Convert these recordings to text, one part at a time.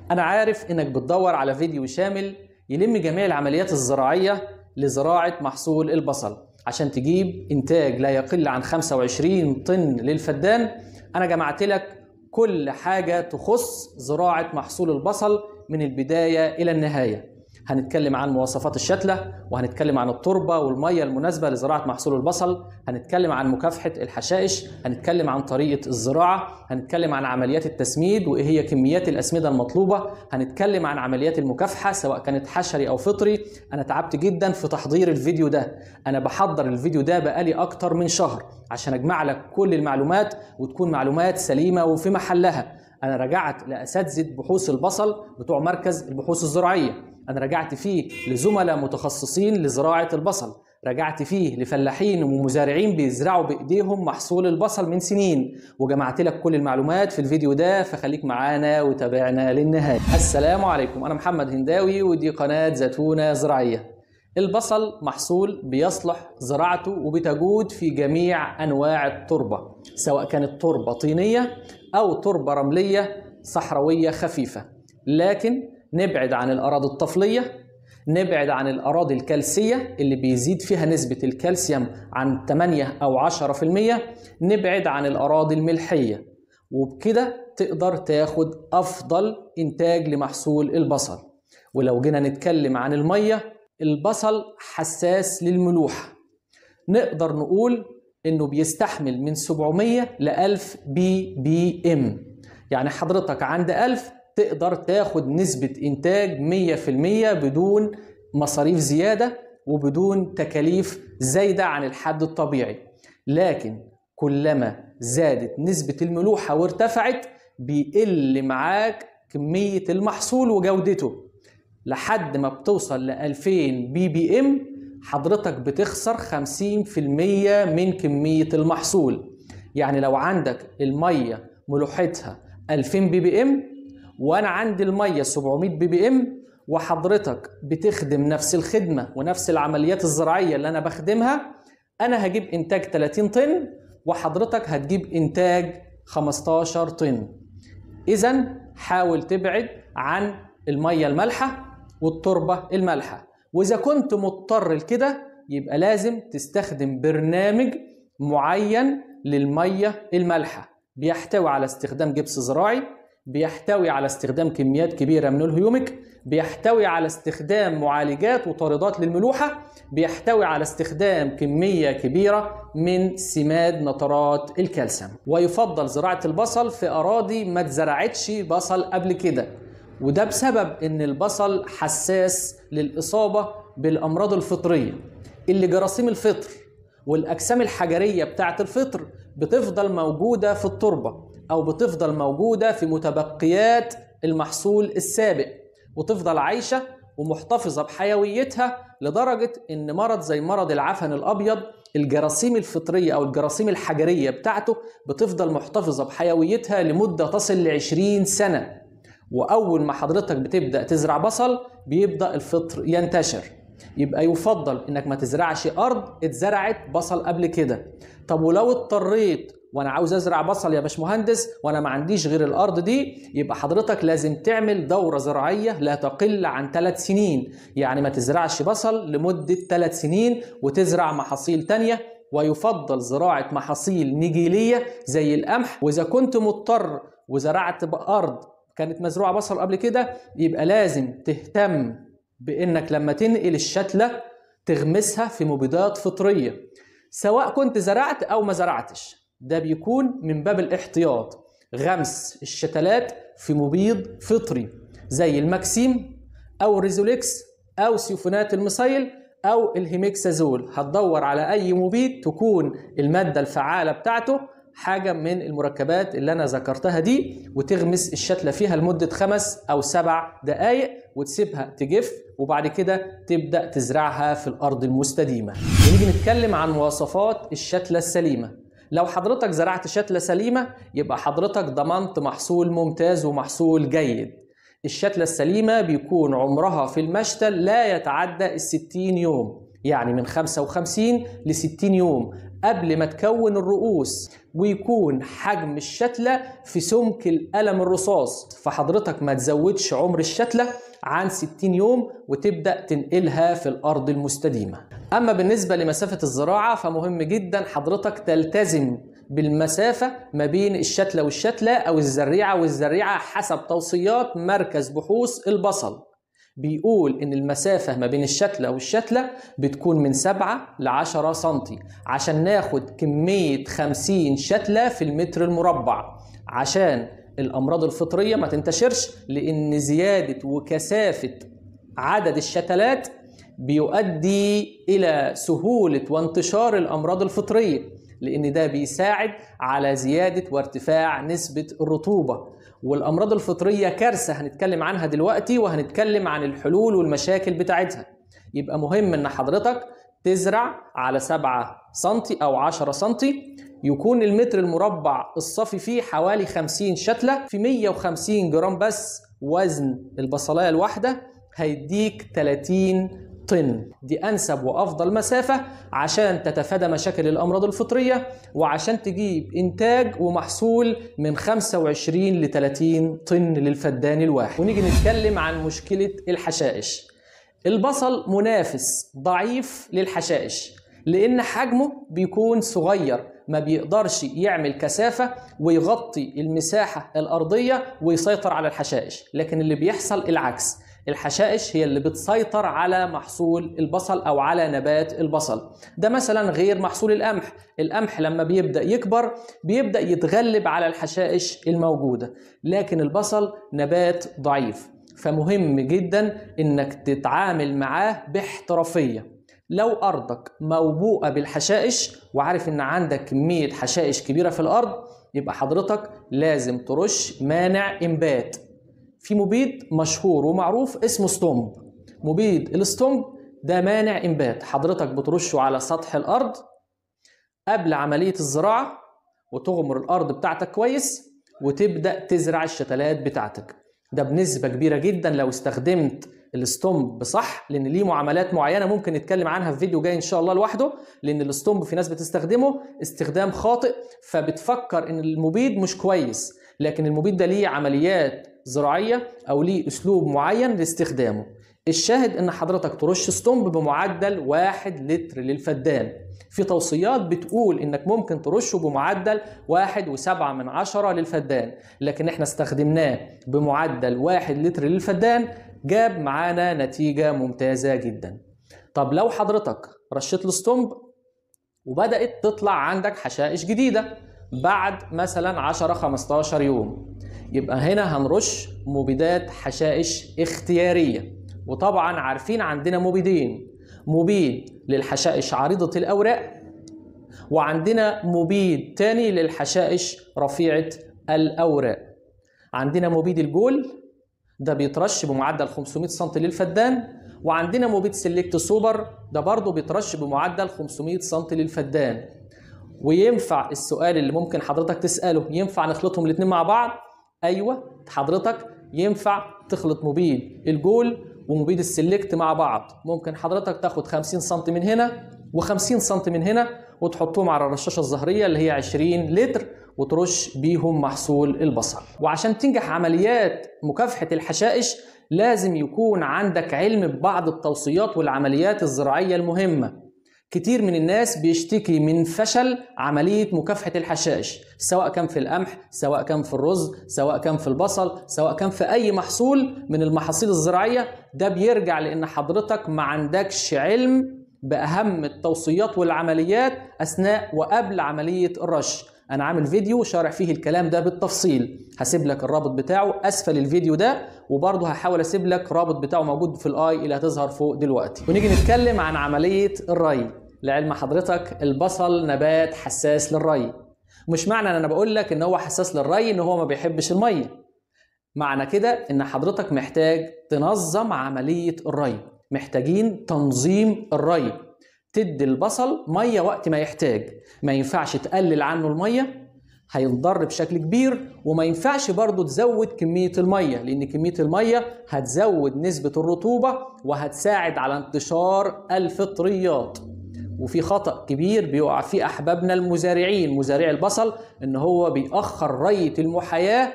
أنا عارف إنك بتدور على فيديو شامل يلم جميع العمليات الزراعية لزراعة محصول البصل عشان تجيب إنتاج لا يقل عن 25 طن للفدان أنا جمعت لك كل حاجة تخص زراعة محصول البصل من البداية إلى النهاية هنتكلم عن مواصفات الشتلة وهنتكلم عن التربة والمية المناسبة لزراعة محصول البصل هنتكلم عن مكافحة الحشائش هنتكلم عن طريقة الزراعة هنتكلم عن عمليات التسميد وإيه هي كميات الأسمدة المطلوبة هنتكلم عن عمليات المكافحة سواء كانت حشري أو فطري أنا تعبت جدا في تحضير الفيديو ده أنا بحضر الفيديو ده بقالي أكتر من شهر عشان أجمع لك كل المعلومات وتكون معلومات سليمة وفي محلها أنا رجعت لأساتذة بحوث البصل بتوع مركز البحوث الزراعية أنا رجعت فيه لزملاء متخصصين لزراعة البصل رجعت فيه لفلاحين ومزارعين بيزرعوا بإيديهم محصول البصل من سنين وجمعت لك كل المعلومات في الفيديو ده فخليك معانا وتابعنا للنهاية السلام عليكم أنا محمد هنداوي ودي قناة زيتونة زراعية البصل محصول بيصلح زراعته وبتجود في جميع أنواع التربة سواء كانت تربة طينية أو تربة رملية صحراوية خفيفة لكن نبعد عن الأراضي الطفلية نبعد عن الأراضي الكالسية اللي بيزيد فيها نسبة الكالسيوم عن 8 أو 10% نبعد عن الأراضي الملحية وبكده تقدر تاخد أفضل إنتاج لمحصول البصل ولو جينا نتكلم عن المية البصل حساس للملوحة نقدر نقول إنه بيستحمل من 700 ل 1000 بي بي إم يعني حضرتك عند 1000 تقدر تاخد نسبة إنتاج 100% بدون مصاريف زيادة وبدون تكاليف زايدة عن الحد الطبيعي لكن كلما زادت نسبة الملوحة وارتفعت بيقل معاك كمية المحصول وجودته لحد ما بتوصل ل 2000 بي بي ام حضرتك بتخسر 50% من كمية المحصول يعني لو عندك المية ملوحتها 2000 بي بي ام وانا عندي الميه 700 بي بي ام وحضرتك بتخدم نفس الخدمه ونفس العمليات الزراعيه اللي انا بخدمها انا هجيب انتاج 30 طن وحضرتك هتجيب انتاج 15 طن اذا حاول تبعد عن الميه المالحه والتربه المالحه واذا كنت مضطر لكده يبقى لازم تستخدم برنامج معين للميه المالحه بيحتوي على استخدام جبس زراعي بيحتوي على استخدام كميات كبيرة من الهيوميك بيحتوي على استخدام معالجات وطاردات للملوحة بيحتوي على استخدام كمية كبيرة من سماد نترات الكالسيوم ويفضل زراعة البصل في أراضي ما اتزرعتش بصل قبل كده وده بسبب ان البصل حساس للإصابة بالأمراض الفطرية اللي جراثيم الفطر والأجسام الحجرية بتاعة الفطر بتفضل موجودة في التربة أو بتفضل موجودة في متبقيات المحصول السابق وتفضل عايشة ومحتفظة بحيويتها لدرجة إن مرض زي مرض العفن الأبيض الجراثيم الفطرية أو الجراثيم الحجرية بتاعته بتفضل محتفظة بحيويتها لمدة تصل لعشرين سنة وأول ما حضرتك بتبدأ تزرع بصل بيبدأ الفطر ينتشر يبقى يفضل انك ما تزرعش ارض اتزرعت بصل قبل كده طب ولو اضطريت وانا عاوز ازرع بصل يا باشمهندس وانا ما عنديش غير الارض دي يبقى حضرتك لازم تعمل دوره زراعيه لا تقل عن ثلاث سنين يعني ما تزرعش بصل لمده ثلاث سنين وتزرع محاصيل تانية ويفضل زراعه محاصيل نجيليه زي القمح واذا كنت مضطر وزرعت بارض كانت مزروعه بصل قبل كده يبقى لازم تهتم بانك لما تنقل الشتله تغمسها في مبيدات فطريه سواء كنت زرعت او ما زرعتش ده بيكون من باب الاحتياط غمس الشتلات في مبيض فطري زي المكسيم او الريزوليكس او سيوفونات الميثايل او الهيميكسازول هتدور على اي مبيد تكون الماده الفعاله بتاعته حاجه من المركبات اللي انا ذكرتها دي وتغمس الشتله فيها لمده خمس او سبع دقائق وتسيبها تجف وبعد كده تبدا تزرعها في الارض المستديمه ونيجي نتكلم عن مواصفات الشتله السليمه لو حضرتك زرعت شتلة سليمة يبقى حضرتك ضمنت محصول ممتاز ومحصول جيد الشتلة السليمة بيكون عمرها في المشتل لا يتعدى الستين يوم يعني من 55 ل 60 يوم قبل ما تكون الرؤوس ويكون حجم الشتلة في سمك القلم الرصاص فحضرتك ما تزودش عمر الشتلة عن 60 يوم وتبدأ تنقلها في الأرض المستديمة أما بالنسبة لمسافة الزراعة فمهم جدا حضرتك تلتزم بالمسافة ما بين الشتلة والشتلة أو الزريعة والزريعة حسب توصيات مركز بحوث البصل بيقول إن المسافة ما بين الشتلة والشتلة بتكون من 7 ل 10 سنتي عشان ناخد كمية 50 شتلة في المتر المربع عشان الأمراض الفطرية ما تنتشرش لأن زيادة وكثافة عدد الشتلات بيؤدي إلى سهولة وانتشار الأمراض الفطرية لأن ده بيساعد على زيادة وارتفاع نسبة الرطوبة والأمراض الفطرية كارثة هنتكلم عنها دلوقتي وهنتكلم عن الحلول والمشاكل بتاعتها يبقى مهم إن حضرتك تزرع على 7 سنتي أو 10 سنتي يكون المتر المربع الصافي فيه حوالي 50 شتلة في 150 جرام بس وزن البصلاية الواحدة هيديك 30 طن دي أنسب وأفضل مسافة عشان تتفادى مشاكل الأمراض الفطرية وعشان تجيب إنتاج ومحصول من 25 ل 30 طن للفدان الواحد ونيجي نتكلم عن مشكلة الحشائش البصل منافس ضعيف للحشائش لأن حجمه بيكون صغير ما بيقدرش يعمل كثافة ويغطي المساحة الأرضية ويسيطر على الحشائش لكن اللي بيحصل العكس الحشائش هي اللي بتسيطر على محصول البصل او على نبات البصل ده مثلا غير محصول القمح القمح لما بيبدا يكبر بيبدا يتغلب على الحشائش الموجوده لكن البصل نبات ضعيف فمهم جدا انك تتعامل معاه باحترافيه لو ارضك موبوءه بالحشائش وعارف ان عندك كميه حشائش كبيره في الارض يبقى حضرتك لازم ترش مانع انبات في مبيد مشهور ومعروف اسمه ستومب مبيد الستومب ده مانع انبات حضرتك بترشه على سطح الارض قبل عمليه الزراعه وتغمر الارض بتاعتك كويس وتبدا تزرع الشتلات بتاعتك ده بنسبه كبيره جدا لو استخدمت الستومب صح لان ليه معاملات معينه ممكن نتكلم عنها في فيديو جاي ان شاء الله لوحده لان الستومب في ناس بتستخدمه استخدام خاطئ فبتفكر ان المبيد مش كويس لكن المبيد ده ليه عمليات زراعيه او ليه اسلوب معين لاستخدامه الشاهد ان حضرتك ترش ستومب بمعدل واحد لتر للفدان في توصيات بتقول انك ممكن ترشه بمعدل واحد وسبعة من عشرة للفدان لكن احنا استخدمناه بمعدل واحد لتر للفدان جاب معانا نتيجة ممتازة جدا طب لو حضرتك رشيت الستومب وبدأت تطلع عندك حشائش جديدة بعد مثلا 10 15 يوم يبقى هنا هنرش مبيدات حشائش اختياريه وطبعا عارفين عندنا مبيدين مبيد للحشائش عريضه الاوراق وعندنا مبيد تاني للحشائش رفيعه الاوراق عندنا مبيد الجول ده بيترش بمعدل 500 سم للفدان وعندنا مبيد سيلكت سوبر ده برضه بيترش بمعدل 500 سم للفدان وينفع السؤال اللي ممكن حضرتك تسأله ينفع نخلطهم الاتنين مع بعض ايوه حضرتك ينفع تخلط مبيد الجول ومبيد السلكت مع بعض ممكن حضرتك تاخد 50 سم من هنا و50 سم من هنا وتحطهم على الرشاشه الظهريه اللي هي 20 لتر وترش بيهم محصول البصل وعشان تنجح عمليات مكافحه الحشائش لازم يكون عندك علم ببعض التوصيات والعمليات الزراعيه المهمه كتير من الناس بيشتكي من فشل عملية مكافحة الحشائش سواء كان في القمح سواء كان في الرز سواء كان في البصل سواء كان في أي محصول من المحاصيل الزراعية ده بيرجع لأن حضرتك ما عندكش علم بأهم التوصيات والعمليات أثناء وقبل عملية الرش انا عامل فيديو شارح فيه الكلام ده بالتفصيل هسيب لك الرابط بتاعه اسفل الفيديو ده وبرضه هحاول اسيب لك رابط بتاعه موجود في الاي اللي هتظهر فوق دلوقتي ونيجي نتكلم عن عمليه الري لعلم حضرتك البصل نبات حساس للري مش معنى ان انا بقول لك ان هو حساس للري ان هو ما بيحبش الميه معنى كده ان حضرتك محتاج تنظم عمليه الري محتاجين تنظيم الري تدي البصل ميه وقت ما يحتاج ما ينفعش تقلل عنه الميه هينضر بشكل كبير وما ينفعش برضه تزود كمية المية لأن كمية المية هتزود نسبة الرطوبة وهتساعد على انتشار الفطريات وفي خطأ كبير بيقع فيه أحبابنا المزارعين مزارعي البصل إن هو بيأخر رية المحاياة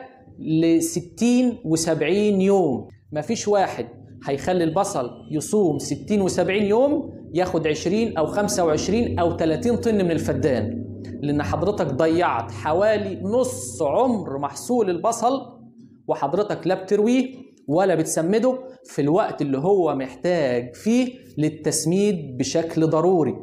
ل 60 و70 يوم مفيش واحد هيخلي البصل يصوم 60 و70 يوم ياخد 20 أو 25 أو 30 طن من الفدان لأن حضرتك ضيعت حوالي نص عمر محصول البصل وحضرتك لا بترويه ولا بتسمده في الوقت اللي هو محتاج فيه للتسميد بشكل ضروري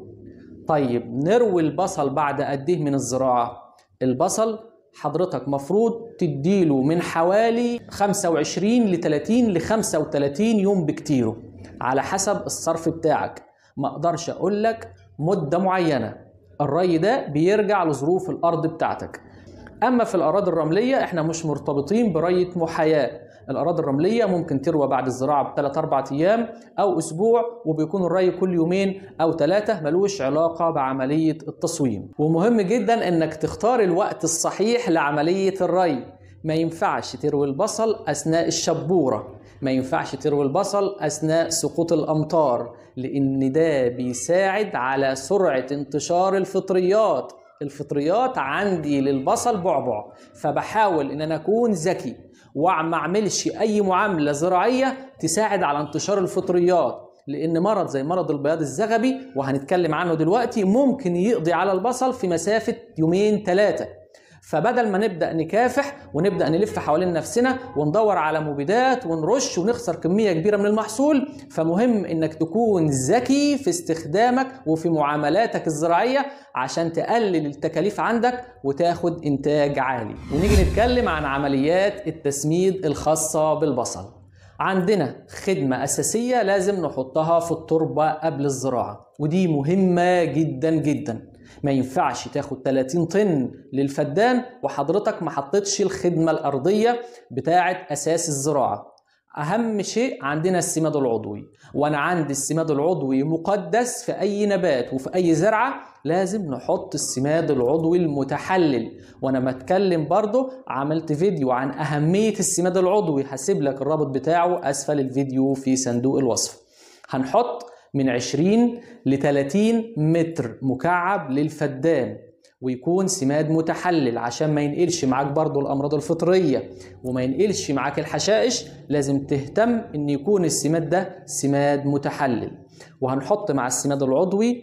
طيب نروي البصل بعد قد ايه من الزراعه البصل حضرتك مفروض تديله من حوالي 25 ل 30 ل 35 يوم بكتيره على حسب الصرف بتاعك ما اقدرش اقول لك مده معينه الري ده بيرجع لظروف الارض بتاعتك اما في الاراضي الرمليه احنا مش مرتبطين بريه محاياه الاراضي الرمليه ممكن تروى بعد الزراعه بثلاث اربع ايام او اسبوع وبيكون الري كل يومين او ثلاثه ملوش علاقه بعمليه التصويم ومهم جدا انك تختار الوقت الصحيح لعمليه الري ما ينفعش تروي البصل اثناء الشبوره ما ينفعش تروي البصل اثناء سقوط الامطار لان ده بيساعد على سرعه انتشار الفطريات الفطريات عندي للبصل بعبع فبحاول ان انا اكون ذكي وما اعملش اي معامله زراعيه تساعد على انتشار الفطريات لان مرض زي مرض البياض الزغبي وهنتكلم عنه دلوقتي ممكن يقضي على البصل في مسافه يومين ثلاثه فبدل ما نبدا نكافح ونبدا نلف حوالين نفسنا وندور على مبيدات ونرش ونخسر كميه كبيره من المحصول فمهم انك تكون ذكي في استخدامك وفي معاملاتك الزراعيه عشان تقلل التكاليف عندك وتاخد انتاج عالي ونيجي نتكلم عن عمليات التسميد الخاصه بالبصل عندنا خدمة أساسية لازم نحطها في التربة قبل الزراعة ودي مهمة جدا جدا ما ينفعش تاخد 30 طن للفدان وحضرتك ما حطيتش الخدمة الأرضية بتاعة أساس الزراعة أهم شيء عندنا السماد العضوي وأنا عندي السماد العضوي مقدس في أي نبات وفي أي زرعة لازم نحط السماد العضوي المتحلل وأنا بتكلم برضو عملت فيديو عن أهمية السماد العضوي هسيب لك الرابط بتاعه أسفل الفيديو في صندوق الوصف هنحط من 20 ل 30 متر مكعب للفدان ويكون سماد متحلل عشان ما ينقلش معاك برضو الامراض الفطريه وما ينقلش معاك الحشائش لازم تهتم ان يكون السماد ده سماد متحلل وهنحط مع السماد العضوي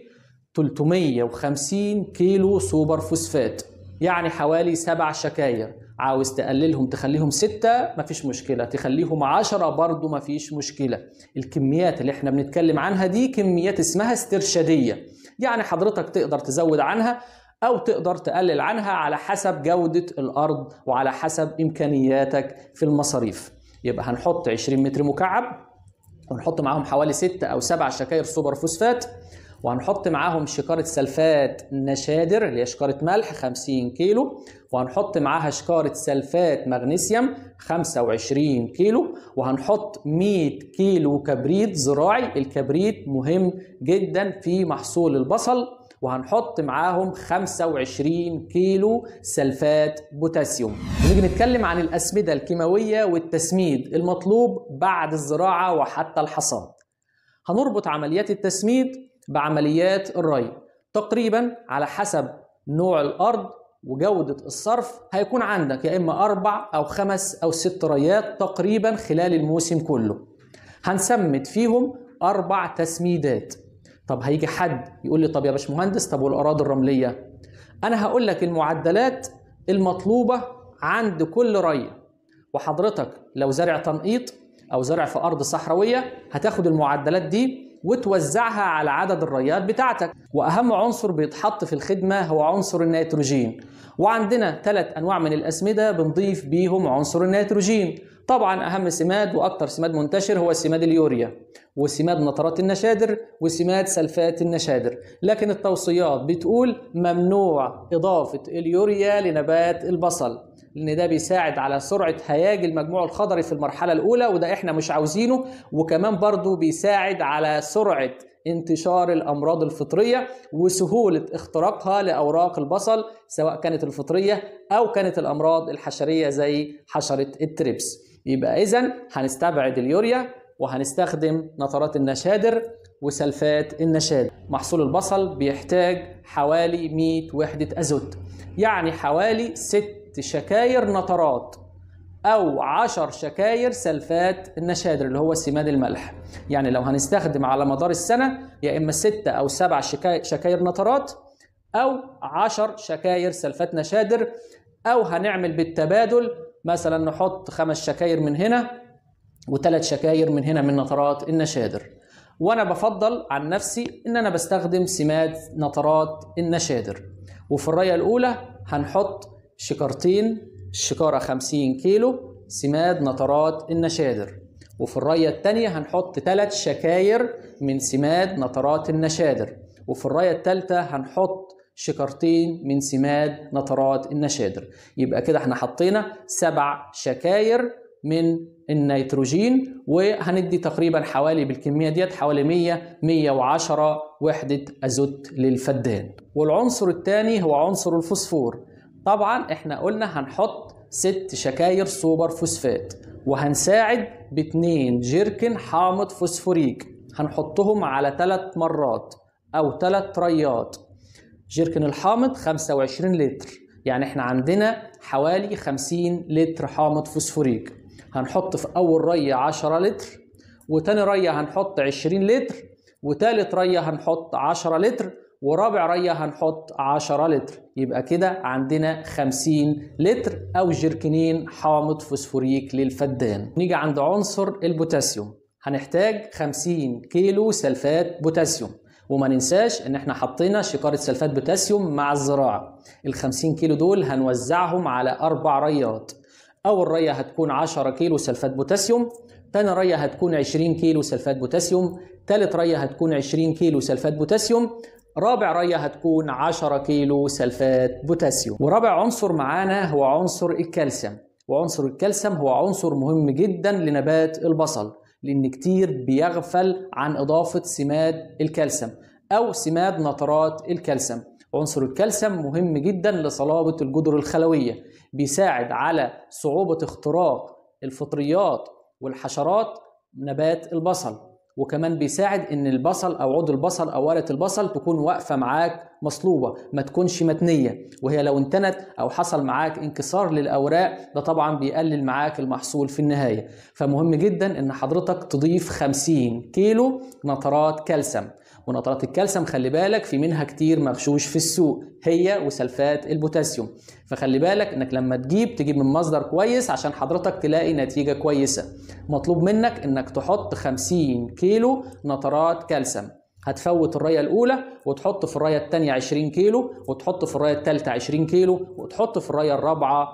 350 كيلو سوبر فوسفات يعني حوالي سبع شكاير عاوز تقللهم تخليهم ستة مفيش مشكلة تخليهم عشرة برضو مفيش مشكلة الكميات اللي احنا بنتكلم عنها دي كميات اسمها استرشادية يعني حضرتك تقدر تزود عنها أو تقدر تقلل عنها على حسب جودة الأرض وعلى حسب إمكانياتك في المصاريف يبقى هنحط 20 متر مكعب ونحط معاهم حوالي 6 أو 7 شكاير سوبر فوسفات وهنحط معاهم شكارة سلفات نشادر اللي هي شكارة ملح 50 كيلو وهنحط معاها شكارة سلفات مغنيسيوم 25 كيلو وهنحط 100 كيلو كبريت زراعي الكبريت مهم جدا في محصول البصل وهنحط معاهم 25 كيلو سلفات بوتاسيوم ونيجي نتكلم عن الأسمدة الكيماوية والتسميد المطلوب بعد الزراعة وحتى الحصاد هنربط عمليات التسميد بعمليات الري تقريبا على حسب نوع الأرض وجودة الصرف هيكون عندك يا إما أربع أو خمس أو ست ريات تقريبا خلال الموسم كله هنسمد فيهم أربع تسميدات طب هيجي حد يقول لي طب يا باشمهندس طب والأراضي الرملية أنا هقول لك المعدلات المطلوبة عند كل رية وحضرتك لو زرع تنقيط أو زرع في أرض صحراوية هتاخد المعدلات دي وتوزعها على عدد الريات بتاعتك واهم عنصر بيتحط في الخدمه هو عنصر النيتروجين وعندنا ثلاث انواع من الاسمده بنضيف بيهم عنصر النيتروجين طبعا اهم سماد واكثر سماد منتشر هو سماد اليوريا وسماد نترات النشادر وسماد سلفات النشادر لكن التوصيات بتقول ممنوع اضافه اليوريا لنبات البصل لان ده بيساعد على سرعه هياج المجموع الخضري في المرحله الاولى وده احنا مش عاوزينه وكمان برضو بيساعد على سرعه انتشار الامراض الفطريه وسهوله اختراقها لاوراق البصل سواء كانت الفطريه او كانت الامراض الحشريه زي حشره التريبس يبقى اذا هنستبعد اليوريا وهنستخدم نترات النشادر وسلفات النشادر محصول البصل بيحتاج حوالي 100 وحدة أزوت يعني حوالي 6 شكاير نترات أو 10 شكاير سلفات النشادر اللي هو سماد الملح يعني لو هنستخدم على مدار السنة يا إما 6 أو 7 شكاير نترات أو 10 شكاير سلفات نشادر أو هنعمل بالتبادل مثلا نحط خمس شكاير من هنا وثلاث شكاير من هنا من نترات النشادر وانا بفضل عن نفسي ان انا بستخدم سماد نترات النشادر وفي الرايه الاولى هنحط شكارتين الشكاره 50 كيلو سماد نترات النشادر وفي الرايه الثانيه هنحط ثلاث شكاير من سماد نترات النشادر وفي الرايه الثالثه هنحط شكرتين من سماد نترات النشادر يبقى كده احنا حطينا سبع شكاير من النيتروجين وهندي تقريبا حوالي بالكميه ديت حوالي 100 110 وحده ازوت للفدان والعنصر الثاني هو عنصر الفوسفور طبعا احنا قلنا هنحط ست شكاير سوبر فوسفات وهنساعد باتنين جيركن حامض فوسفوريك هنحطهم على ثلاث مرات او ثلاث ريات جيركن الحامض 25 لتر يعني احنا عندنا حوالي 50 لتر حامض فوسفوريك هنحط في اول ريه 10 لتر وتاني ريه هنحط 20 لتر وتالت ريه هنحط 10 لتر ورابع ريه هنحط 10 لتر يبقى كده عندنا 50 لتر او جيركنين حامض فوسفوريك للفدان نيجي عند عنصر البوتاسيوم هنحتاج 50 كيلو سلفات بوتاسيوم وما ننساش ان احنا حطينا شكارة سلفات بوتاسيوم مع الزراعة ال 50 كيلو دول هنوزعهم على اربع ريات اول رية هتكون 10 كيلو سلفات بوتاسيوم تاني رية هتكون 20 كيلو سلفات بوتاسيوم تالت رية هتكون 20 كيلو سلفات بوتاسيوم رابع رية هتكون 10 كيلو سلفات بوتاسيوم ورابع عنصر معانا هو عنصر الكالسيوم وعنصر الكالسيوم هو عنصر مهم جدا لنبات البصل لان كتير بيغفل عن اضافه سماد الكالسيوم او سماد نترات الكالسيوم عنصر الكالسيوم مهم جدا لصلابه الجدر الخلويه بيساعد على صعوبه اختراق الفطريات والحشرات نبات البصل وكمان بيساعد ان البصل او عود البصل او ورقه البصل تكون واقفه معاك مصلوبه ما تكونش متنيه وهي لو انتنت او حصل معاك انكسار للاوراق ده طبعا بيقلل معاك المحصول في النهايه فمهم جدا ان حضرتك تضيف 50 كيلو نترات كالسيوم ونترات الكالسيوم خلي بالك في منها كتير مغشوش في السوق هي وسلفات البوتاسيوم فخلي بالك انك لما تجيب تجيب من مصدر كويس عشان حضرتك تلاقي نتيجه كويسه مطلوب منك انك تحط 50 كيلو نترات كالسيوم هتفوت الرايه الاولى وتحط في الرايه الثانيه 20 كيلو وتحط في الرايه الثالثه 20 كيلو وتحط في الرايه الرابعه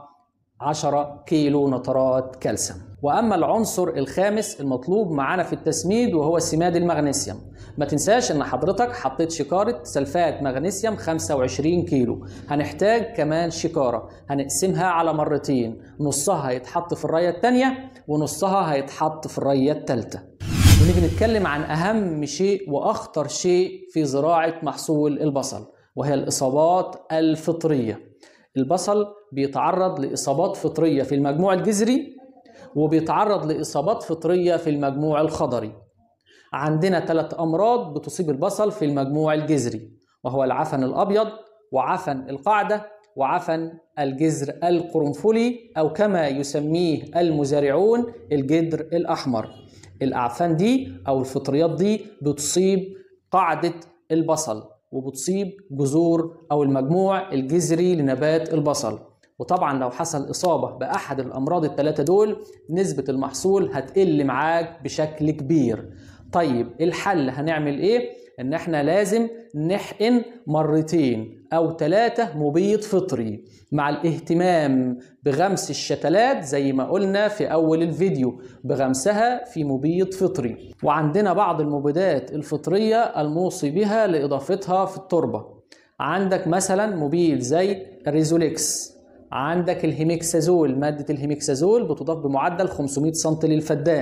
10 كيلو نترات كالسيوم واما العنصر الخامس المطلوب معانا في التسميد وهو سماد المغنيسيوم ما تنساش ان حضرتك حطيت شكارة سلفات مغنيسيوم 25 كيلو هنحتاج كمان شكارة هنقسمها على مرتين نصها هيتحط في الراية التانية ونصها هيتحط في الراية التالتة ونيجي نتكلم عن اهم شيء واخطر شيء في زراعة محصول البصل وهي الاصابات الفطرية البصل بيتعرض لاصابات فطرية في المجموع الجذري وبيتعرض لاصابات فطرية في المجموع الخضري عندنا ثلاث أمراض بتصيب البصل في المجموع الجذري وهو العفن الأبيض وعفن القعدة وعفن الجذر القرنفلي أو كما يسميه المزارعون الجدر الأحمر الأعفان دي أو الفطريات دي بتصيب قاعدة البصل وبتصيب جذور أو المجموع الجذري لنبات البصل وطبعا لو حصل إصابة بأحد الأمراض الثلاثة دول نسبة المحصول هتقل معاك بشكل كبير طيب الحل هنعمل ايه ان احنا لازم نحقن مرتين او ثلاثة مبيض فطري مع الاهتمام بغمس الشتلات زي ما قلنا في اول الفيديو بغمسها في مبيض فطري وعندنا بعض المبيدات الفطرية الموصي بها لاضافتها في التربة عندك مثلا مبيد زي الريزوليكس عندك الهيميكسازول مادة الهيميكسازول بتضاف بمعدل 500 سم للفدان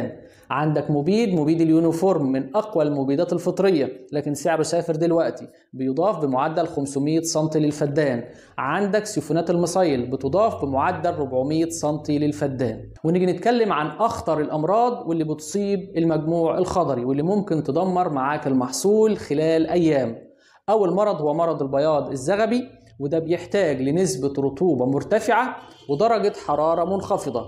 عندك مبيد مبيد اليونيفورم من اقوى المبيدات الفطريه لكن سعره سافر دلوقتي بيضاف بمعدل 500 سم للفدان عندك سيفونات المصيل بتضاف بمعدل 400 سم للفدان ونيجي نتكلم عن اخطر الامراض واللي بتصيب المجموع الخضري واللي ممكن تدمر معاك المحصول خلال ايام اول مرض هو مرض البياض الزغبي وده بيحتاج لنسبة رطوبة مرتفعة ودرجة حرارة منخفضة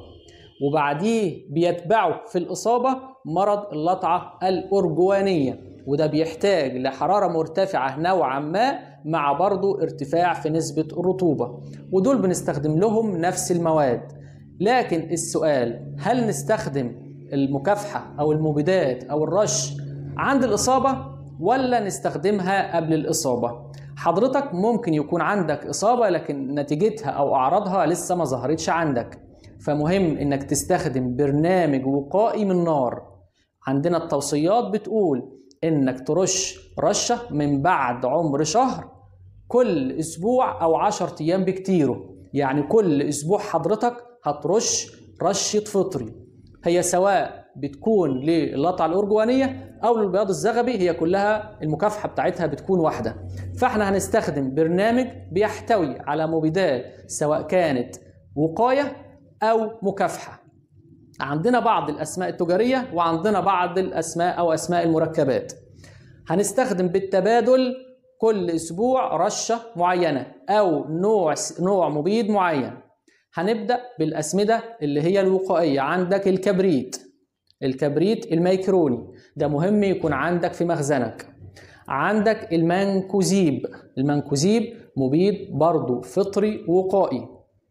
وبعديه بيتبعه في الإصابة مرض اللطعة الأرجوانية وده بيحتاج لحرارة مرتفعة نوعا ما مع برضه ارتفاع في نسبة الرطوبة ودول بنستخدم لهم نفس المواد لكن السؤال هل نستخدم المكافحة أو المبيدات أو الرش عند الإصابة ولا نستخدمها قبل الإصابة حضرتك ممكن يكون عندك إصابة لكن نتيجتها أو أعراضها لسه ما ظهرتش عندك فمهم إنك تستخدم برنامج وقائي من نار عندنا التوصيات بتقول إنك ترش رشة من بعد عمر شهر كل أسبوع أو عشر أيام بكتيره يعني كل أسبوع حضرتك هترش رشة فطري هي سواء بتكون للقطعة الأرجوانية أو للبياض الزغبي هي كلها المكافحة بتاعتها بتكون واحدة فاحنا هنستخدم برنامج بيحتوي على مبيدات سواء كانت وقاية أو مكافحة عندنا بعض الأسماء التجارية وعندنا بعض الأسماء أو أسماء المركبات هنستخدم بالتبادل كل أسبوع رشة معينة أو نوع نوع مبيد معين هنبدأ بالأسمدة اللي هي الوقائية عندك الكبريت الكبريت الميكروني ده مهم يكون عندك في مخزنك عندك المنكوزيب المنكوزيب مبيد برضو فطري وقائي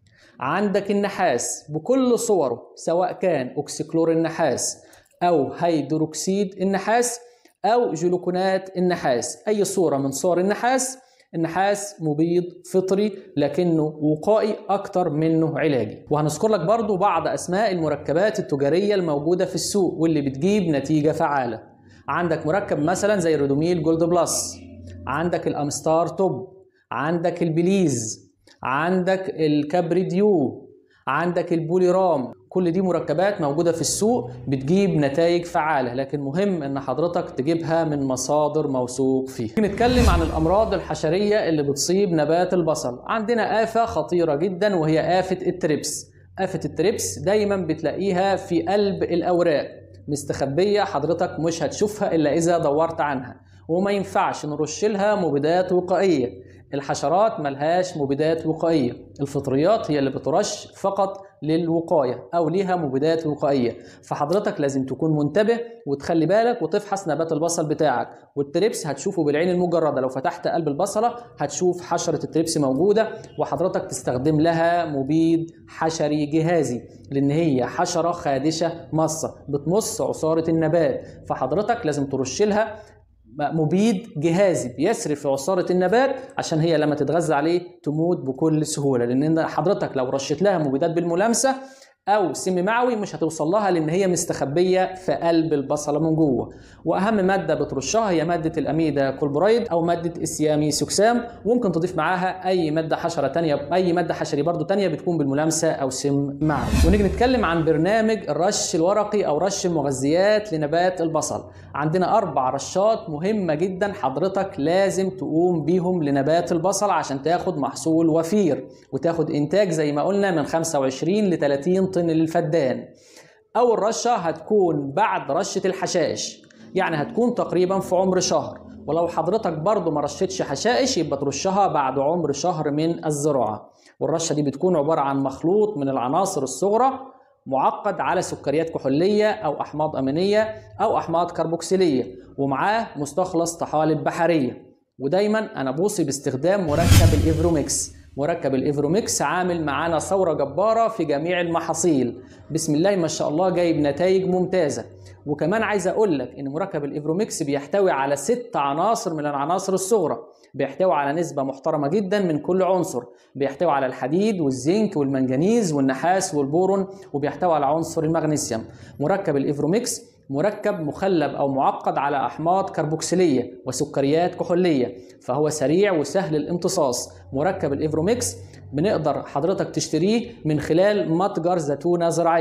عندك النحاس بكل صوره سواء كان أكسكلور النحاس أو هيدروكسيد النحاس أو جلوكونات النحاس أي صورة من صور النحاس النحاس مبيد فطري لكنه وقائي أكتر منه علاجي وهنذكر لك برضو بعض أسماء المركبات التجارية الموجودة في السوق واللي بتجيب نتيجة فعالة عندك مركب مثلا زي الرودوميل جولد بلس عندك الأمستار توب عندك البليز عندك الكابريديو عندك البوليرام كل دي مركبات موجودة في السوق بتجيب نتائج فعالة لكن مهم ان حضرتك تجيبها من مصادر موثوق فيها نتكلم عن الامراض الحشرية اللي بتصيب نبات البصل عندنا آفة خطيرة جدا وهي آفة التريبس آفة التريبس دايما بتلاقيها في قلب الأوراق مستخبية حضرتك مش هتشوفها إلا إذا دورت عنها وما ينفعش نرش لها مبيدات وقائية الحشرات ملهاش مبيدات وقائية الفطريات هي اللي بترش فقط للوقاية أو ليها مبيدات وقائية فحضرتك لازم تكون منتبه وتخلي بالك وتفحص نبات البصل بتاعك والتريبس هتشوفه بالعين المجردة لو فتحت قلب البصلة هتشوف حشرة التريبس موجودة وحضرتك تستخدم لها مبيد حشري جهازي لأن هي حشرة خادشة مصة بتمص عصارة النبات فحضرتك لازم ترش لها مبيد جهازي بيسري في عصارة النبات عشان هي لما تتغذى عليه تموت بكل سهولة لأن حضرتك لو رشيت لها مبيدات بالملامسة او سم معوي مش هتوصل لها لان هي مستخبيه في قلب البصله من جوه واهم ماده بترشها هي ماده الاميدا كولبرايد او ماده السيامي سكسام وممكن تضيف معاها اي ماده حشره تانية اي ماده حشري برضو تانية بتكون بالملامسه او سم معوي ونيجي نتكلم عن برنامج الرش الورقي او رش المغذيات لنبات البصل عندنا اربع رشات مهمه جدا حضرتك لازم تقوم بيهم لنبات البصل عشان تاخد محصول وفير وتاخد انتاج زي ما قلنا من 25 ل 30 طن للفدان أول رشة هتكون بعد رشة الحشائش يعني هتكون تقريبا في عمر شهر ولو حضرتك برضو ما رشتش حشائش يبقى ترشها بعد عمر شهر من الزراعة والرشة دي بتكون عبارة عن مخلوط من العناصر الصغرى معقد على سكريات كحولية أو أحماض أمينية أو أحماض كربوكسيلية ومعاه مستخلص طحالب بحرية ودايما أنا بوصي باستخدام مركب الإيفروميكس مركب الإيفروميكس عامل معانا ثورة جبارة في جميع المحاصيل بسم الله ما شاء الله جايب نتائج ممتازة وكمان عايز أقول لك إن مركب الإيفروميكس بيحتوي على ست عناصر من العناصر الصغرى بيحتوي على نسبة محترمة جدا من كل عنصر بيحتوي على الحديد والزنك والمنجنيز والنحاس والبورون وبيحتوي على عنصر المغنيسيوم مركب الإيفروميكس مركب مخلب او معقد على احماض كربوكسيليه وسكريات كحوليه فهو سريع وسهل الامتصاص مركب الايفروميكس بنقدر حضرتك تشتريه من خلال متجر زيتونه زراعيه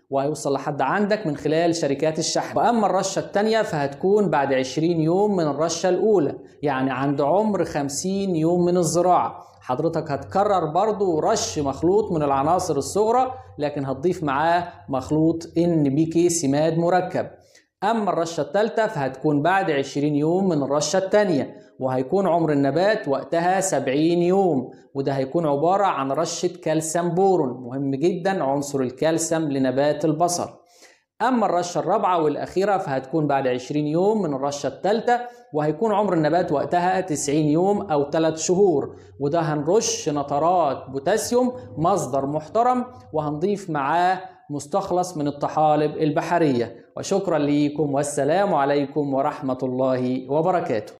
وهيوصل لحد عندك من خلال شركات الشحن واما الرشه الثانيه فهتكون بعد 20 يوم من الرشه الاولى يعني عند عمر 50 يوم من الزراعه حضرتك هتكرر برضو رش مخلوط من العناصر الصغرى لكن هتضيف معاه مخلوط ان بي كي سماد مركب اما الرشه الثالثه فهتكون بعد 20 يوم من الرشه الثانيه وهيكون عمر النبات وقتها 70 يوم وده هيكون عباره عن رشه كالسيوم بورون مهم جدا عنصر الكالسيوم لنبات البصل اما الرشه الرابعه والاخيره فهتكون بعد 20 يوم من الرشه الثالثه وهيكون عمر النبات وقتها 90 يوم او 3 شهور وده هنرش نترات بوتاسيوم مصدر محترم وهنضيف معاه مستخلص من الطحالب البحريه وشكرا ليكم والسلام عليكم ورحمه الله وبركاته